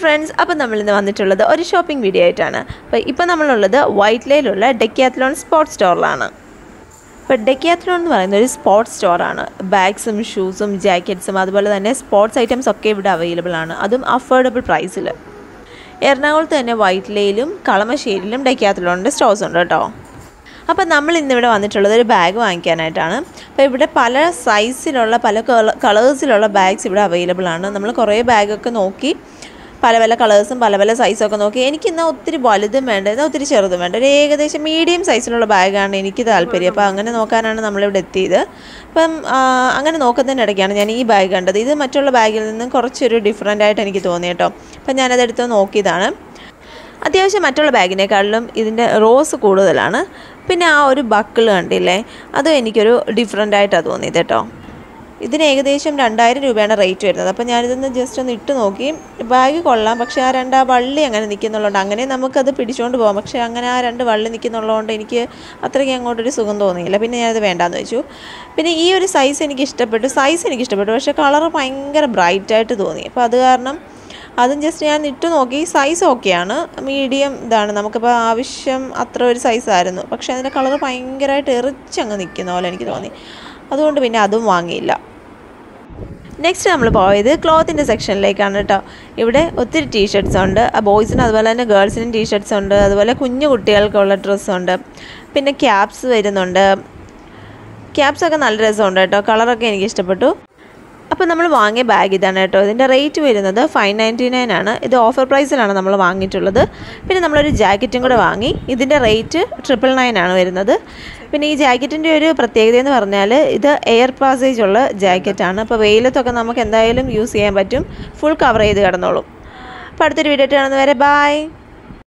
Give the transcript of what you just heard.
friends അപ്പോൾ നമ്മൾ ഇന്ന് വന്നിട്ടുള്ളത് ഒരു ഷോപ്പിംഗ് വീഡിയോ ആയിട്ടാണ് അപ്പോൾ ഇപ്പോൾ നമ്മളുള്ളത് വൈറ്റ് ലൈലുള്ള ഡെക്കാത്ലോൺ സ്പോർട്സ് സ്റ്റോറിലാണ് ഇപ്പോൾ ഡെക്കാത്ലോൺ എന്ന് പറയുന്ന ഒരു സ്പോർട്സ് സ്റ്റോറാണ് ബാഗ്സും ഷൂസും ജാക്കറ്റ്സും അതുപോലെ തന്നെ സ്പോർട്സ് ഐറ്റംസ് ഒക്കെ ഇവിടെ അവൈലബിൾ ആണ് അതും അഫോർഡബിൾ പ്രൈസിൽ എറണാകുളത്ത് തന്നെ വൈറ്റ് ലൈലും കളമശ്ശേരിയിലും ഡെക്കാത്ലോണിൻ്റെ സ്റ്റോഴ്സ് ഉണ്ട് കേട്ടോ അപ്പോൾ നമ്മൾ ഇന്നിവിടെ വന്നിട്ടുള്ളത് ഒരു ബാഗ് വാങ്ങിക്കാനായിട്ടാണ് അപ്പോൾ ഇവിടെ പല സൈസിലുള്ള പല കളേഴ്സിലുള്ള ബാഗ്സ് ഇവിടെ അവൈലബിൾ ആണ് നമ്മൾ കുറേ ബാഗൊക്കെ നോക്കി പല പല കളേഴ്സും പല പല സൈസൊക്കെ നോക്കി എനിക്കിന്ന് ഒത്തിരി വലുതും വേണ്ട എന്നാൽ ഒത്തിരി ചെറുതും വേണ്ട ഒരു ഏകദേശം മീഡിയം സൈസിലുള്ള ബാഗാണ് എനിക്ക് താല്പര്യം അപ്പോൾ അങ്ങനെ നോക്കാനാണ് നമ്മളിവിടെ എത്തിയത് അപ്പം ആ, അങ്ങനെ നോക്കുന്നതിനിടയ്ക്കാണ് ഞാൻ ഈ ബാഗ് കണ്ടത് ഇത് മറ്റുള്ള ബാഗിൽ നിന്നും കുറച്ചൊരു ഡിഫറെൻ്റ് ആയിട്ട് എനിക്ക് തോന്നി കേട്ടോ അപ്പം ഞാനതെടുത്ത് നോക്കിയതാണ് അത്യാവശ്യം മറ്റുള്ള ബാഗിനേക്കാളിലും ഇതിൻ്റെ റോസ് കൂടുതലാണ് പിന്നെ ആ ഒരു ബക്കിൾ കണ്ടില്ലേ അതും എനിക്കൊരു ഡിഫറെൻ്റ് ആയിട്ടാണ് തോന്നിയത് കേട്ടോ ഇതിന് ഏകദേശം രണ്ടായിരം രൂപയാണ് റേറ്റ് വരുന്നത് അപ്പോൾ ഞാനിതൊന്ന് ജസ്റ്റ് ഒന്ന് ഇട്ട് നോക്കി ബാഗ് കൊള്ളാം പക്ഷേ ആ രണ്ട് ആ വള്ളി അങ്ങനെ നിൽക്കുന്നുള്ളതുകൊണ്ട് അങ്ങനെ നമുക്കത് പിടിച്ചുകൊണ്ട് പോകാം പക്ഷേ അങ്ങനെ ആ രണ്ട് വള്ളി നിൽക്കുന്നുള്ളതുകൊണ്ട് എനിക്ക് അത്രയ്ക്ക് അങ്ങോട്ടൊരു സുഖം തോന്നിയില്ല പിന്നെ ഞാനത് വേണ്ടാന്ന് വെച്ചു പിന്നെ ഈ ഒരു സൈസ് എനിക്ക് ഇഷ്ടപ്പെട്ടു സൈസ് എനിക്ക് ഇഷ്ടപ്പെട്ടു പക്ഷേ കളർ ഭയങ്കര ബ്രൈറ്റായിട്ട് തോന്നി അപ്പോൾ അത് കാരണം അതും ജസ്റ്റ് ഞാൻ ഇട്ട് നോക്കി സൈസ് ഓക്കെയാണ് മീഡിയം ഇതാണ് നമുക്കിപ്പോൾ ആവശ്യം അത്ര ഒരു സൈസായിരുന്നു പക്ഷേ അതിൻ്റെ കളർ ഭയങ്കരമായിട്ട് എറിച്ചങ്ങ് നിൽക്കുന്ന പോലെ എനിക്ക് തോന്നി അതുകൊണ്ട് പിന്നെ അതും വാങ്ങിയില്ല നെക്സ്റ്റ് നമ്മൾ പോയത് ക്ലോത്തിൻ്റെ സെക്ഷനിലേക്കാണ് കേട്ടോ ഇവിടെ ഒത്തിരി ടീഷർട്ട്സ് ഉണ്ട് ബോയ്സിന് അതുപോലെ തന്നെ ഗേൾസിനും ടീഷർട്ട്സ് ഉണ്ട് അതുപോലെ കുഞ്ഞു കുട്ടികൾക്കുള്ള ഡ്രസ്സുണ്ട് പിന്നെ ക്യാപ്സ് വരുന്നുണ്ട് ക്യാപ്സൊക്കെ നല്ല രസമുണ്ട് കേട്ടോ കളറൊക്കെ എനിക്ക് ഇഷ്ടപ്പെട്ടു അപ്പോൾ നമ്മൾ വാങ്ങിയ ബാഗ് ഇതാണ് കേട്ടോ ഇതിൻ്റെ റേറ്റ് വരുന്നത് ഫൈവ് നയൻറ്റി നയൻ ആണ് ഇത് ഓഫർ പ്രൈസിലാണ് നമ്മൾ വാങ്ങിയിട്ടുള്ളത് പിന്നെ നമ്മളൊരു ജാക്കറ്റും കൂടെ വാങ്ങി ഇതിൻ്റെ റേറ്റ് ട്രിപ്പിൾ നയൻ ആണ് വരുന്നത് പിന്നെ ഈ ജാക്കറ്റിൻ്റെ ഒരു പ്രത്യേകത എന്ന് പറഞ്ഞാൽ ഇത് എയർ പാസേജ് ഉള്ള ജാക്കറ്റാണ് അപ്പോൾ വെയിലത്തൊക്കെ നമുക്ക് എന്തായാലും യൂസ് ചെയ്യാൻ പറ്റും ഫുൾ കവർ ചെയ്ത് കിടന്നോളും അപ്പോൾ അടുത്തൊരു വീഡിയോ കാണുന്നവരെ ബായ്